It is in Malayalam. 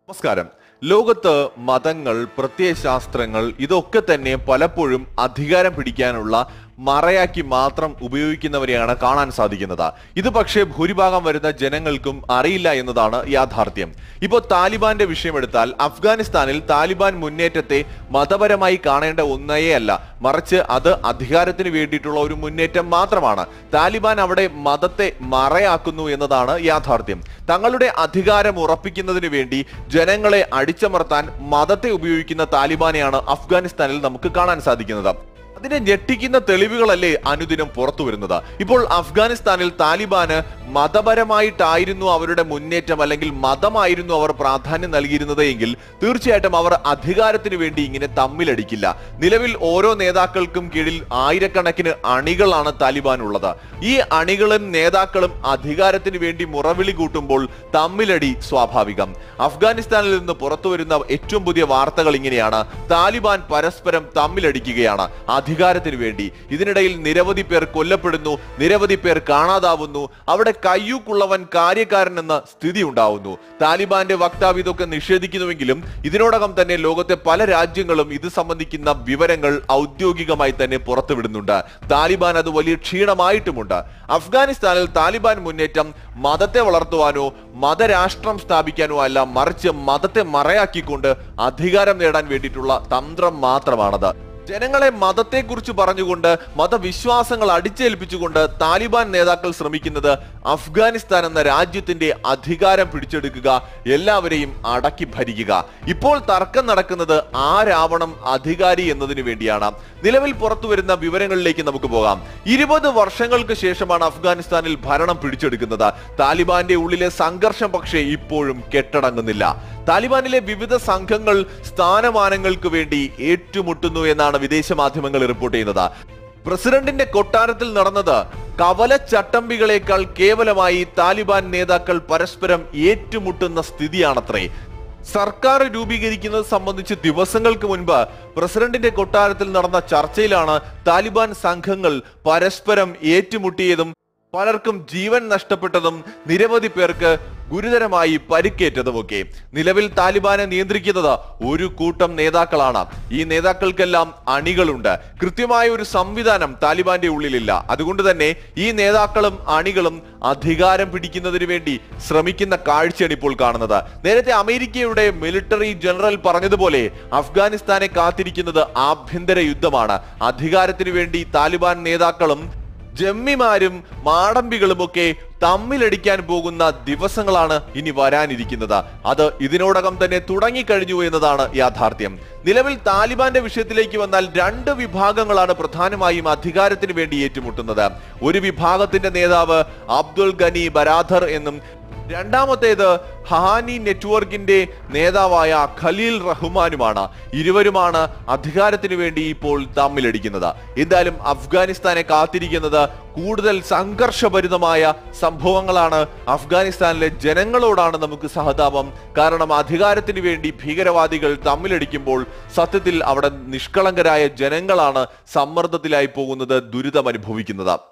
നമസ്കാരം ലോകത്ത് മതങ്ങൾ പ്രത്യയശാസ്ത്രങ്ങൾ ഇതൊക്കെ തന്നെ പലപ്പോഴും അധികാരം പിടിക്കാനുള്ള മറയാക്കി മാത്രം ഉപയോഗിക്കുന്നവരെയാണ് കാണാൻ സാധിക്കുന്നത് ഇത് പക്ഷേ ഭൂരിഭാഗം വരുന്ന ജനങ്ങൾക്കും അറിയില്ല എന്നതാണ് യാഥാർത്ഥ്യം ഇപ്പോൾ താലിബാന്റെ വിഷയമെടുത്താൽ അഫ്ഗാനിസ്ഥാനിൽ താലിബാൻ മുന്നേറ്റത്തെ മതപരമായി കാണേണ്ട ഒന്നേ അല്ല മറിച്ച് അത് അധികാരത്തിന് വേണ്ടിയിട്ടുള്ള ഒരു മുന്നേറ്റം മാത്രമാണ് താലിബാൻ അവിടെ മതത്തെ മറയാക്കുന്നു എന്നതാണ് യാഥാർത്ഥ്യം തങ്ങളുടെ അധികാരം ഉറപ്പിക്കുന്നതിന് വേണ്ടി ജനങ്ങളെ അടിച്ചമർത്താൻ മതത്തെ ഉപയോഗിക്കുന്ന താലിബാനെയാണ് അഫ്ഗാനിസ്ഥാനിൽ നമുക്ക് കാണാൻ സാധിക്കുന്നത് അതിനെ ഞെട്ടിക്കുന്ന തെളിവുകളല്ലേ അനുദിനം പുറത്തു വരുന്നത് ഇപ്പോൾ അഫ്ഗാനിസ്ഥാനിൽ താലിബാന് മതപരമായിട്ടായിരുന്നു അവരുടെ മുന്നേറ്റം അല്ലെങ്കിൽ മതമായിരുന്നു അവർ പ്രാധാന്യം നൽകിയിരുന്നത് എങ്കിൽ തീർച്ചയായിട്ടും അവർ അധികാരത്തിന് വേണ്ടി ഇങ്ങനെ തമ്മിലടിക്കില്ല നിലവിൽ ഓരോ നേതാക്കൾക്കും കീഴിൽ ആയിരക്കണക്കിന് അണികളാണ് താലിബാൻ ഉള്ളത് ഈ അണികളും നേതാക്കളും അധികാരത്തിന് വേണ്ടി മുറവിളി കൂട്ടുമ്പോൾ തമ്മിലടി സ്വാഭാവികം അഫ്ഗാനിസ്ഥാനിൽ നിന്ന് പുറത്തു വരുന്ന ഏറ്റവും പുതിയ വാർത്തകൾ ഇങ്ങനെയാണ് താലിബാൻ പരസ്പരം തമ്മിലടിക്കുകയാണ് അധികാരത്തിന് വേണ്ടി ഇതിനിടയിൽ നിരവധി പേർ കൊല്ലപ്പെടുന്നു നിരവധി പേർ കാണാതാവുന്നു അവിടെ കയ്യൂക്കുള്ളവൻ കാര്യക്കാരൻ എന്ന സ്ഥിതി ഉണ്ടാവുന്നു താലിബാന്റെ വക്താവ് ഇതൊക്കെ നിഷേധിക്കുന്നുവെങ്കിലും ഇതിനോടകം തന്നെ ലോകത്തെ പല രാജ്യങ്ങളും ഇത് സംബന്ധിക്കുന്ന വിവരങ്ങൾ ഔദ്യോഗികമായി തന്നെ പുറത്തുവിടുന്നുണ്ട് താലിബാൻ അത് വലിയ ക്ഷീണമായിട്ടുമുണ്ട് അഫ്ഗാനിസ്ഥാനിൽ താലിബാൻ മുന്നേറ്റം മതത്തെ വളർത്തുവാനോ മതരാഷ്ട്രം സ്ഥാപിക്കാനോ അല്ല മറിച്ച് മതത്തെ മറയാക്കിക്കൊണ്ട് അധികാരം നേടാൻ വേണ്ടിയിട്ടുള്ള തന്ത്രം മാത്രമാണത് ജനങ്ങളെ മതത്തെക്കുറിച്ച് പറഞ്ഞുകൊണ്ട് മതവിശ്വാസങ്ങൾ അടിച്ചേൽപ്പിച്ചുകൊണ്ട് താലിബാൻ നേതാക്കൾ ശ്രമിക്കുന്നത് അഫ്ഗാനിസ്ഥാൻ എന്ന രാജ്യത്തിന്റെ അധികാരം പിടിച്ചെടുക്കുക എല്ലാവരെയും അടക്കി ഭരിക്കുക ഇപ്പോൾ തർക്കം നടക്കുന്നത് ആരാവണം അധികാരി എന്നതിനു വേണ്ടിയാണ് നിലവിൽ പുറത്തു വരുന്ന വിവരങ്ങളിലേക്ക് നമുക്ക് പോകാം ഇരുപത് വർഷങ്ങൾക്ക് ശേഷമാണ് അഫ്ഗാനിസ്ഥാനിൽ ഭരണം പിടിച്ചെടുക്കുന്നത് താലിബാന്റെ ഉള്ളിലെ സംഘർഷം പക്ഷേ ഇപ്പോഴും കെട്ടടങ്ങുന്നില്ല താലിബാനിലെ വിവിധ സംഘങ്ങൾ സ്ഥാനമാനങ്ങൾക്ക് വേണ്ടി ഏറ്റുമുട്ടുന്നു എന്നാണ് വിദേശ മാധ്യമങ്ങൾ റിപ്പോർട്ട് ചെയ്യുന്നത് പ്രസിഡന്റിന്റെ കൊട്ടാരത്തിൽ നടന്നത് കവല ചട്ടമ്പികളെക്കാൾ കേവലമായി താലിബാൻ നേതാക്കൾ പരസ്പരം ഏറ്റുമുട്ടുന്ന സ്ഥിതിയാണത്രേ സർക്കാർ രൂപീകരിക്കുന്നത് സംബന്ധിച്ച് ദിവസങ്ങൾക്ക് മുൻപ് പ്രസിഡന്റിന്റെ കൊട്ടാരത്തിൽ നടന്ന ചർച്ചയിലാണ് താലിബാൻ സംഘങ്ങൾ പരസ്പരം ഏറ്റുമുട്ടിയതും പലർക്കും ജീവൻ നഷ്ടപ്പെട്ടതും നിരവധി പേർക്ക് ഗുരുതരമായി പരിക്കേറ്റതുമൊക്കെ നിലവിൽ താലിബാനെ നിയന്ത്രിക്കുന്നത് ഒരു കൂട്ടം നേതാക്കളാണ് ഈ നേതാക്കൾക്കെല്ലാം അണികളുണ്ട് കൃത്യമായ ഒരു സംവിധാനം താലിബാന്റെ ഉള്ളിലില്ല അതുകൊണ്ട് തന്നെ ഈ നേതാക്കളും അണികളും അധികാരം പിടിക്കുന്നതിന് വേണ്ടി ശ്രമിക്കുന്ന കാഴ്ചയാണ് ഇപ്പോൾ കാണുന്നത് നേരത്തെ അമേരിക്കയുടെ മിലിറ്ററി ജനറൽ പറഞ്ഞതുപോലെ അഫ്ഗാനിസ്ഥാനെ കാത്തിരിക്കുന്നത് ആഭ്യന്തര യുദ്ധമാണ് അധികാരത്തിന് വേണ്ടി താലിബാൻ നേതാക്കളും ജമ്മിമാരും മാടമ്പികളുമൊക്കെ തമ്മിലടിക്കാൻ പോകുന്ന ദിവസങ്ങളാണ് ഇനി വരാനിരിക്കുന്നത് അത് ഇതിനോടകം തന്നെ തുടങ്ങിക്കഴിഞ്ഞു എന്നതാണ് യാഥാർത്ഥ്യം നിലവിൽ താലിബാന്റെ വിഷയത്തിലേക്ക് വന്നാൽ രണ്ട് വിഭാഗങ്ങളാണ് പ്രധാനമായും അധികാരത്തിന് വേണ്ടി ഏറ്റുമുട്ടുന്നത് ഒരു വിഭാഗത്തിന്റെ നേതാവ് അബ്ദുൽ ഗനി ബരാധർ എന്നും രണ്ടാമത്തേത് ഹഹാനി നെറ്റ്വർക്കിന്റെ നേതാവായ ഖലീൽ റഹ്മാനുമാണ് ഇരുവരുമാണ് അധികാരത്തിന് വേണ്ടി ഇപ്പോൾ തമ്മിലടിക്കുന്നത് എന്തായാലും അഫ്ഗാനിസ്ഥാനെ കാത്തിരിക്കുന്നത് കൂടുതൽ സംഘർഷഭരിതമായ സംഭവങ്ങളാണ് അഫ്ഗാനിസ്ഥാനിലെ ജനങ്ങളോടാണ് നമുക്ക് സഹതാപം കാരണം അധികാരത്തിന് വേണ്ടി ഭീകരവാദികൾ തമ്മിലടിക്കുമ്പോൾ സത്യത്തിൽ അവിടെ നിഷ്കളങ്കരായ ജനങ്ങളാണ് സമ്മർദ്ദത്തിലായി പോകുന്നത് ദുരിതം അനുഭവിക്കുന്നത്